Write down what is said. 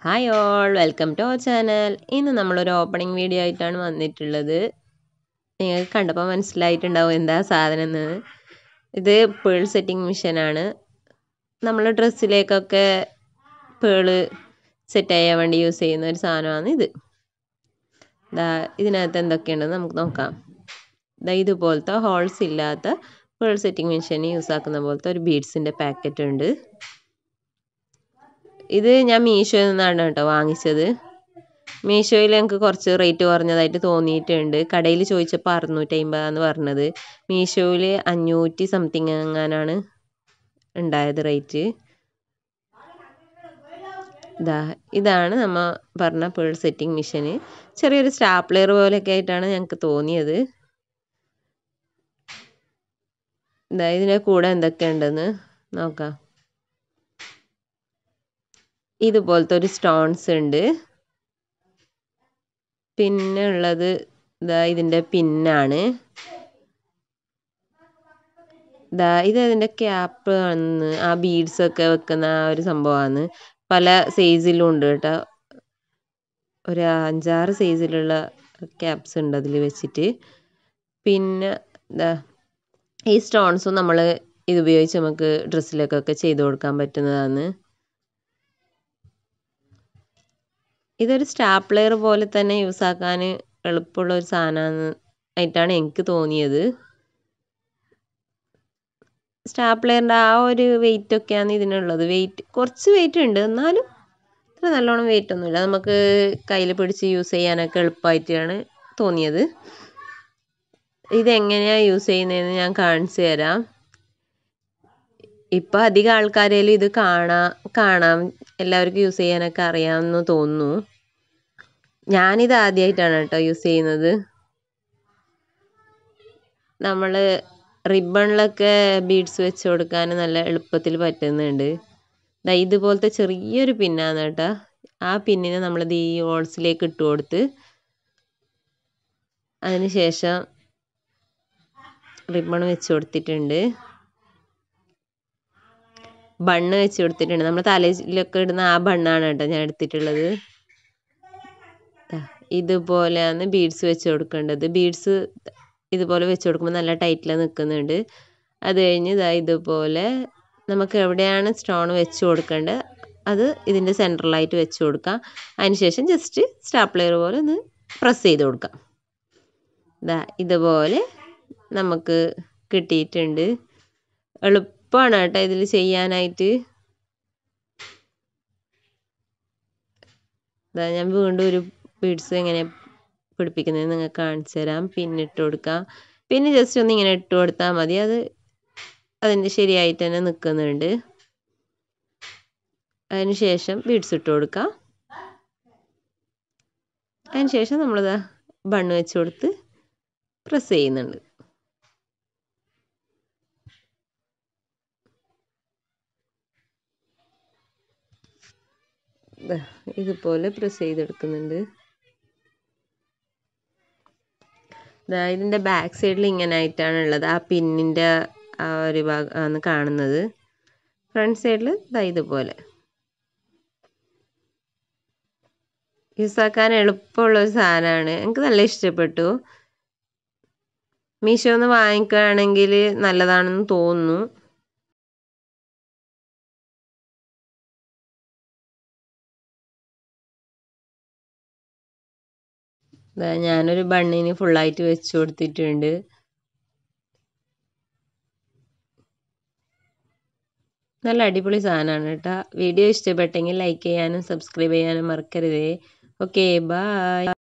hi all welcome to our channel ഇന്ന് നമ്മളൊരു opening video ആയിട്ടാണ് വന്നിട്ടുള്ളത് നിങ്ങൾക്ക് കണ്ടപ്പോൾ മനസ്സിലായിട്ടുണ്ടാവും എന്താ സാധനം എന്ന് ഇത് പേൾ സെറ്റിംഗ് മെഷീനാണ് നമ്മൾ ഡ്രസ്സിലേക്കൊക്കെ പേള് സെറ്റ് ചെയ്യാൻ വേണ്ടി യൂസ് ചെയ്യുന്ന ഒരു സാധനമാണ് ഇത് ദാ ഇതിനകത്ത് എന്തൊക്കെയുണ്ടെന്ന് നമുക്ക് നോക്കാം ദാ ഇതുപോലത്തെ ഹോൾസ് ഇല്ലാത്ത പേൾ സെറ്റിംഗ് മെഷീൻ യൂസ് ആക്കുന്ന പോലത്തെ ഒരു ബീഡ്സിൻ്റെ പാക്കറ്റ് ഉണ്ട് ഇത് ഞാൻ മീഷോയിൽ നിന്നാണ് കേട്ടോ വാങ്ങിച്ചത് മീഷോയിൽ എനിക്ക് കുറച്ച് റേറ്റ് കുറഞ്ഞതായിട്ട് തോന്നിയിട്ടുണ്ട് കടയിൽ ചോദിച്ചപ്പോൾ അറുന്നൂറ്റി അമ്പതാന്ന് പറഞ്ഞത് മീഷോയിൽ അഞ്ഞൂറ്റി സംതിങ് എങ്ങാനാണ് ഉണ്ടായത് റേറ്റ് ഇതാ ഇതാണ് നമ്മ പറഞ്ഞ പേൾ സെറ്റിംഗ് മെഷീന് ചെറിയൊരു സ്റ്റാപ്ലെയർ പോലെയൊക്കെ ആയിട്ടാണ് ഞങ്ങൾക്ക് തോന്നിയത് ഇതാ ഇതിൻ്റെ കൂടെ എന്തൊക്കെ ഉണ്ടെന്ന് നോക്കാം ഇതുപോലത്തെ ഒരു സ്റ്റോൺസ് ഉണ്ട് പിന്നെ ഉള്ളത് ഇതാ ഇതിൻ്റെ പിന്നാണ് ഇതാ ഇത് അതിൻ്റെ ക്യാപ്പ് ആണ് ആ ബീഡ്സ് ഒക്കെ വെക്കുന്ന ആ ഒരു സംഭവമാണ് പല സൈസിലും ഉണ്ട് കേട്ടോ ഒരു അഞ്ചാറ് സൈസിലുള്ള ക്യാപ്സ് ഉണ്ട് അതിൽ വെച്ചിട്ട് പിന്നെ ഇതാ ഈ സ്റ്റോൺസും നമ്മൾ ഇത് ഉപയോഗിച്ച് നമുക്ക് ഡ്രസ്സിലേക്കൊക്കെ ചെയ്ത് കൊടുക്കാൻ പറ്റുന്നതാണ് ഇതൊരു സ്റ്റാപ്ലെയർ പോലെ തന്നെ യൂസ് ആക്കാൻ എളുപ്പമുള്ള ഒരു സാധനമാണ് ആയിട്ടാണ് എനിക്ക് തോന്നിയത് സ്റ്റാപ്ലെയറിൻ്റെ ആ ഒരു വെയിറ്റ് ഒക്കെയാണ് ഇതിനുള്ളത് വെയിറ്റ് കുറച്ച് വെയിറ്റ് ഉണ്ട് എന്നാലും ഇത്ര നല്ലോണം വെയിറ്റ് ഒന്നുമില്ല നമുക്ക് കയ്യിൽ പിടിച്ച് യൂസ് ചെയ്യാനൊക്കെ എളുപ്പമായിട്ടാണ് തോന്നിയത് ഇതെങ്ങനെയാണ് യൂസ് ചെയ്യുന്നതെന്ന് ഞാൻ കാണിച്ചു തരാം ഇപ്പം അധികം ആൾക്കാരേലും ഇത് കാണാം കാണാം എല്ലാവർക്കും യൂസ് ചെയ്യാനൊക്കെ അറിയാമെന്ന് തോന്നുന്നു ഞാനിത് ആദ്യമായിട്ടാണ് കേട്ടോ യൂസ് ചെയ്യുന്നത് നമ്മൾ റിബണിലൊക്കെ ബീഡ്സ് വെച്ച് കൊടുക്കാൻ നല്ല എളുപ്പത്തിൽ പറ്റുന്നുണ്ട് ദാ ഇതുപോലത്തെ ചെറിയൊരു പിന്നാണ് കേട്ടോ ആ പിന്നിനെ നമ്മളിത് ഈ ഹോൾസിലേക്ക് ഇട്ട് കൊടുത്ത് അതിന് ശേഷം റിബൺ വെച്ച് കൊടുത്തിട്ടുണ്ട് ബണ്ണ് വെച്ച് കൊടുത്തിട്ടുണ്ട് നമ്മൾ തലയിലൊക്കെ ഇടുന്ന ആ ബണ്ണാണ് കേട്ടോ ഞാൻ എടുത്തിട്ടുള്ളത് ഇതുപോലെയാണ് ബീഡ്സ് വെച്ച് കൊടുക്കേണ്ടത് ബീഡ്സ് ഇതുപോലെ വെച്ച് കൊടുക്കുമ്പോൾ നല്ല ടൈറ്റിൽ നിൽക്കുന്നുണ്ട് അത് കഴിഞ്ഞ് ഇതാ ഇതുപോലെ നമുക്ക് എവിടെയാണ് സ്റ്റോൺ വെച്ച് കൊടുക്കേണ്ടത് അത് ഇതിൻ്റെ സെൻട്രലായിട്ട് വെച്ച് കൊടുക്കാം അതിനുശേഷം ജസ്റ്റ് സ്റ്റാപ്ലെയർ പോലെ ഒന്ന് പ്രസ് ചെയ്ത് കൊടുക്കാം ഇതാ ഇതുപോലെ നമുക്ക് കിട്ടിയിട്ടുണ്ട് എളുപ്പമാണ് കേട്ടോ ഇതിൽ ചെയ്യാനായിട്ട് ഇതാ ഞാൻ വീണ്ടും ഒരു ബീഡ്സ് എങ്ങനെ പിടിപ്പിക്കുന്നത് നിങ്ങൾക്ക് കാണിച്ചു തരാം പിന്നിട്ട് കൊടുക്കാം പിന്നെ ജസ്റ്റ് ഒന്ന് ഇങ്ങനെ ഇട്ട് കൊടുത്താൽ മതി അത് അതിൻ്റെ ശരിയായിട്ട് തന്നെ നിൽക്കുന്നുണ്ട് അതിന് ശേഷം ബീഡ്സ് ഇട്ട് കൊടുക്കാം അതിന് ശേഷം നമ്മളിതാ ബണ്ണ് വെച്ച് കൊടുത്ത് പ്രസ് ചെയ്യുന്നുണ്ട് ഇതുപോലെ പ്രസ് ചെയ്തെടുക്കുന്നുണ്ട് ഇതിൻ്റെ ബാക്ക് സൈഡിൽ ഇങ്ങനെ ആയിട്ടാണ് ഉള്ളത് ആ പിന്നിൻ്റെ ആ ഒരു ഭാഗമാണ് കാണുന്നത് ഫ്രണ്ട് സൈഡിൽ ഇതാ ഇതുപോലെ യൂസാക്കാൻ എളുപ്പമുള്ള ഒരു സാധനമാണ് എനിക്ക് നല്ല ഇഷ്ടപ്പെട്ടു മീഷോന്ന് വാങ്ങിക്കുകയാണെങ്കിൽ നല്ലതാണെന്ന് തോന്നുന്നു ഞാനൊരു ബണ്ണിന് ഫുള്ളായിട്ട് വെച്ച് കൊടുത്തിട്ടുണ്ട് നല്ല അടിപൊളി സാധനമാണ് കേട്ടോ വീഡിയോ ഇഷ്ടപ്പെട്ടെങ്കിൽ ലൈക്ക് ചെയ്യാനും സബ്സ്ക്രൈബ് ചെയ്യാനും മറക്കരുതേ ഓക്കെ ബായ്